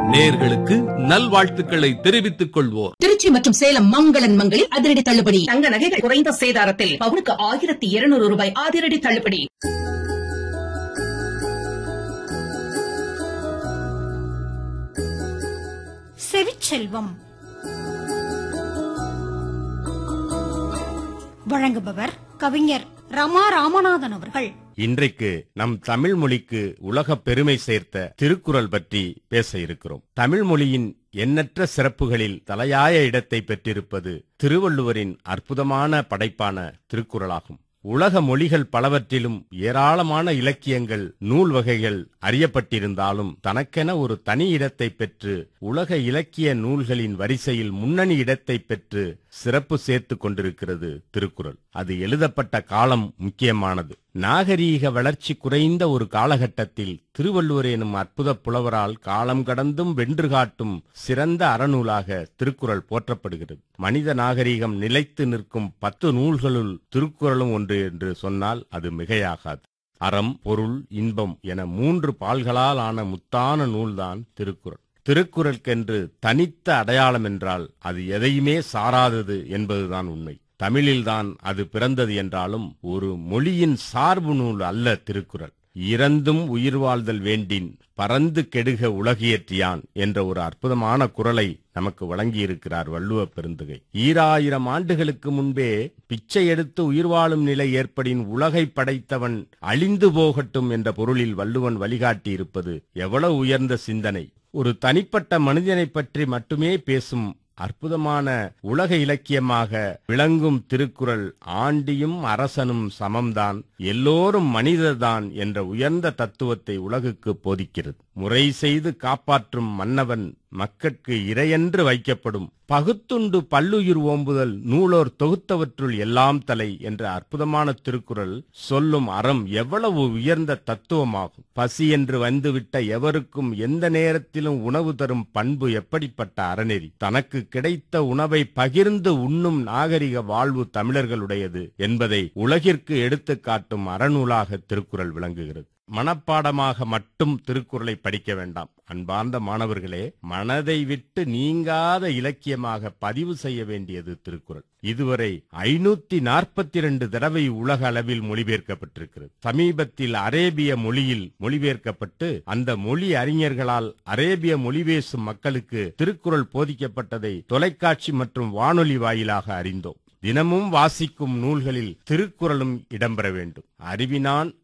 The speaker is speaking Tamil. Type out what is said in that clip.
நேர்களுக்கு நல்வாழ்த்துக்களை தெரிவித்துக் கொள்வோர் திருச்சி மற்றும் சேலம் மங்களன் மங்களில் அதிரடி தள்ளுபடி தங்க நகைகள் குறைந்த சேதாரத்தில் பவுனுக்கு ஆயிரத்தி இருநூறு ரூபாய் அதிரடி தள்ளுபடி செவிச்செல்வம் வழங்குபவர் கவிஞர் ரமா ராமநாதன் அவர்கள் இன்றைக்கு நம் தமிழ் மொழிக்கு உலக பெருமை சேர்த்த திருக்குறள் பற்றி பேச இருக்கிறோம் தமிழ் மொழியின் எண்ணற்ற சிறப்புகளில் தலையாய இடத்தை பெற்றிருப்பது திருவள்ளுவரின் அற்புதமான படைப்பான திருக்குறளாகும் உலக மொழிகள் பலவற்றிலும் ஏராளமான இலக்கியங்கள் நூல் வகைகள் அறியப்பட்டிருந்தாலும் தனக்கென ஒரு தனி இடத்தை பெற்று உலக இலக்கிய நூல்களின் வரிசையில் முன்னணி இடத்தை பெற்று சிறப்பு சேர்த்து கொண்டிருக்கிறது திருக்குறள் அது எழுதப்பட்ட காலம் முக்கியமானது நாகரீக வளர்ச்சி குறைந்த ஒரு காலகட்டத்தில் திருவள்ளுவர் எனும் அற்புத புலவரால் காலம் கடந்தும் வென்று காட்டும் சிறந்த அறநூலாக திருக்குறள் போற்றப்படுகிறது மனித நாகரீகம் நிலைத்து நிற்கும் பத்து நூல்களுள் திருக்குறளும் ஒன்று என்று சொன்னால் அது மிகையாகாது அறம் பொருள் இன்பம் என மூன்று பால்களால் ஆன முத்தான நூல்தான் திருக்குறள் திருக்குறளுக்கென்று தனித்த அடையாளம் என்றால் அது எதையுமே சாராதது என்பதுதான் உண்மை தமிழில்தான் அது பிறந்தது என்றாலும் ஒரு மொழியின் சார்பு நூல் அல்ல திருக்குறள் இறந்தும் உயிர் வாழ்தல் வேண்டின் பறந்து கெடுக உலகியற்றியான் என்ற ஒரு அற்புதமான குரலை நமக்கு வழங்கியிருக்கிறார் வள்ளுவ பெருந்தகை ஈராயிரம் ஆண்டுகளுக்கு முன்பே பிச்சை எடுத்து உயிர் வாழும் நிலை ஏற்படின் உலகை படைத்தவன் அழிந்து போகட்டும் என்ற பொருளில் வள்ளுவன் வழிகாட்டியிருப்பது எவ்வளவு உயர்ந்த சிந்தனை ஒரு தனிப்பட்ட மனிதனை பற்றி மட்டுமே பேசும் அற்புதமான உலக இலக்கியமாக விளங்கும் திருக்குறள் ஆண்டியும் அரசனும் சமம்தான் எல்லோரும் மனிதர்தான் என்ற உயர்ந்த தத்துவத்தை உலகுக்கு போதிக்கிறது முறை செய்து காப்பாற்றும் மன்னவன் மக்கட்கு இறையென்று வைக்கப்படும் பகுத்துண்டு பல்லுயிர் ஓம்புதல் நூலோர் தொகுத்தவற்றுள் எல்லாம் தலை என்ற அற்புதமான திருக்குறள் சொல்லும் அறம் எவ்வளவு உயர்ந்த தத்துவமாகும் பசி என்று வந்துவிட்ட எவருக்கும் எந்த நேரத்திலும் உணவு தரும் பண்பு எப்படிப்பட்ட அறநெறி தனக்கு கிடைத்த உணவை பகிர்ந்து உண்ணும் நாகரிக வாழ்வு தமிழர்களுடையது என்பதை உலகிற்கு எடுத்துக் காட்டும் அறநூலாக திருக்குறள் விளங்குகிறது மனப்பாடமாக மட்டும் திருக்குறளை படிக்க வேண்டாம் அன்பார்ந்த மாணவர்களே மனதை விட்டு நீங்காத இலக்கியமாக பதிவு செய்ய வேண்டியது திருக்குறள் இதுவரை ஐநூத்தி நாற்பத்தி இரண்டு தடவை உலக அளவில் மொழிபெயர்க்கப்பட்டிருக்கிறது சமீபத்தில் அரேபிய மொழியில் மொழிபெயர்க்கப்பட்டு அந்த மொழி அறிஞர்களால் அரேபிய மொழி பேசும் மக்களுக்கு திருக்குறள் போதிக்கப்பட்டதை தொலைக்காட்சி மற்றும் வானொலி வாயிலாக அறிந்தோம் தினமும் வாசிக்கும் நூல்களில் திருக்குறளும் இடம்பெற வேண்டும் அறிவினான்